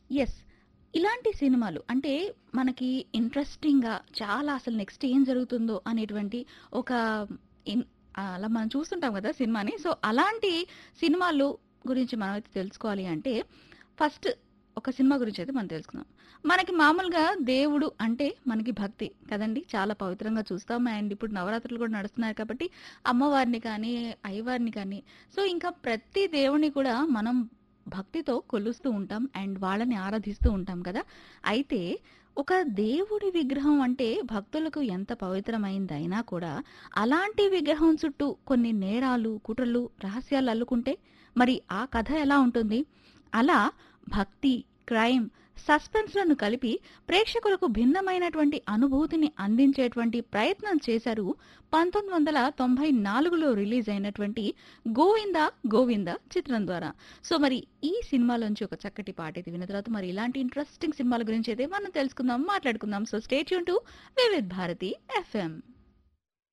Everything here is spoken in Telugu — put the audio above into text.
యెస్. ఇలాంటి సినిమాలు అంటే మనకి ఇంట్రెస్టింగ్‌గా చాలా అసలు నెక్స్ట్ ఏం జరుగుతుందో అనేటువంటి ఒక ఇన్ అలా మనం చూస్తుంటాం కదా సినిమాని. సో, అలాంటి సినిమాలు గురించి మనమైతే తెలుసుకోవాలి అంటే ఫస్ట్ ఒక సినిమా గురించైతే మనం తెలుసుకుందాం. మనకి మామూలుగా దేవుడు అంటే మనకి భక్తి కదండీ! చాలా పవిత్రంగా చూస్తాం. అండ్ ఇప్పుడు నవరాత్రులు కూడా నడుస్తున్నాయి కాబట్టి అమ్మవారిని కానీ, అయ్యవారిని కానీ సో, ఇంకా ప్రతి దేవుడిని కూడా మనం భక్తితో కొలుస్తూ ఉంటాం. అండ్ వాళ్ళని ఆరాధిస్తూ ఉంటాం కదా! అయితే ఒక దేవుడి విగ్రహం అంటే భక్తులకు ఎంత పవిత్రమైందైనా కూడా అలాంటి విగ్రహం చుట్టూ కొన్ని నేరాలు, కుట్రలు, రహస్యాలు అల్లుకుంటే మరి ఆ కథ ఎలా ఉంటుంది? అలా భక్తి, క్రైమ్, సస్పెన్స్‌లను కలిపి ప్రేక్షకులకు భిన్నమైనటువంటి అనుభూతిని అందించేటువంటి ప్రయత్నం చేశారు 1994లో రిలీజ్ అయినటువంటి 'గోవిందా గోవిందా' చిత్రం ద్వారా. సో, మరి ఈ సినిమాలోంచి ఒక చక్కటి పాటైతే విన్న తర్వాత మరి ఇలాంటి ఇంట్రెస్టింగ్ సినిమాల గురించైతే మనం తెలుసుకుందాం, మాట్లాడుకుందాం. So, stay tune to Vividh Bharati FM.